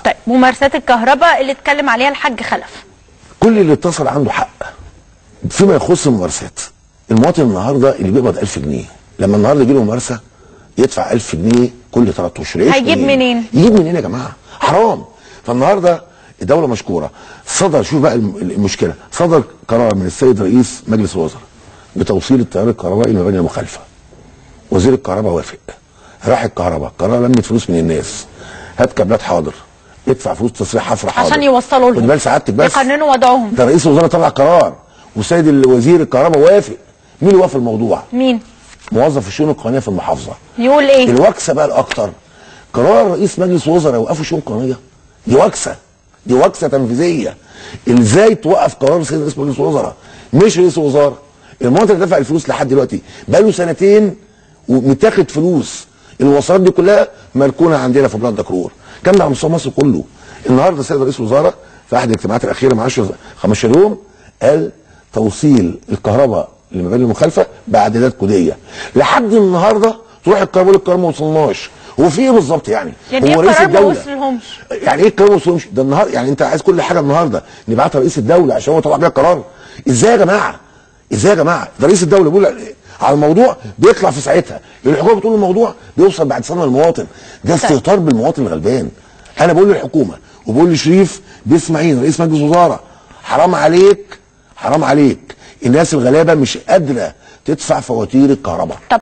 طيب ممارسات الكهرباء اللي اتكلم عليها الحاج خلف كل اللي اتصل عنده حق فيما يخص الممارسات المواطن النهارده اللي بيقبض 1000 جنيه لما النهارده يجي له ممارسه يدفع 1000 جنيه كل ثلاث اشهر يعيش هيجيب منين؟ يجيب منين يا جماعه حرام فالنهارده الدوله مشكوره صدر شوف بقى الم- المشكله صدر قرار من السيد رئيس مجلس الوزراء بتوصيل التيار الكهربائي للمباني المخالفه وزير الكهرباء وافق راح الكهرباء قرار لمت فلوس من الناس هات كابلات حاضر ادفع فلوس تصريح حفر حاضر عشان يوصلوا لهم خد بال سعادتك بس يقننوا وضعهم ده رئيس الوزراء طلع قرار والسيد الوزير الكهرباء وافق مين اللي وافق الموضوع مين موظف الشؤون القانونيه في المحافظه يقول ايه الوكسه بقى الاكتر قرار رئيس مجلس الوزراء يوقفوا شؤون قانونيه دي وكسه دي وكسه تنفيذيه ازاي توقف قرار سيد رئيس مجلس الوزراء مش رئيس الوزراء المواطن اللي دفع الفلوس لحد دلوقتي بقى له سنتين ومتاخد فلوس الوصلات دي كلها مركونه عندنا في بلاد دكرور كان ده على مستوى مصر كله النهارده السيد رئيس الوزراء في احد الاجتماعات الاخيره مع 10 15 يوم قال توصيل الكهرباء للمباني المخالفه باعدادات كوديه لحد النهارده تروح الكهرباء الكهرباء ما وصلناش هو في ايه بالظبط يعني؟ يعني ايه هو رئيس القرار ما الدوله وصلهمش يعني ايه القرار ما وصلهمش؟ ده النهارده يعني انت عايز كل حاجه النهارده نبعتها رئيس الدوله عشان هو طلع بيها القرار ازاي يا جماعه؟ ازاي يا جماعه؟ ده رئيس الدوله بيقول على الموضوع بيطلع في ساعتها الحكومه بتقول الموضوع بيوصل بعد سنه للمواطن ده استهتار بالمواطن الغلبان انا بقول للحكومه وبقول لشريف بيسمعين رئيس مجلس الوزراء حرام عليك حرام عليك الناس الغلابه مش قادره تدفع فواتير الكهرباء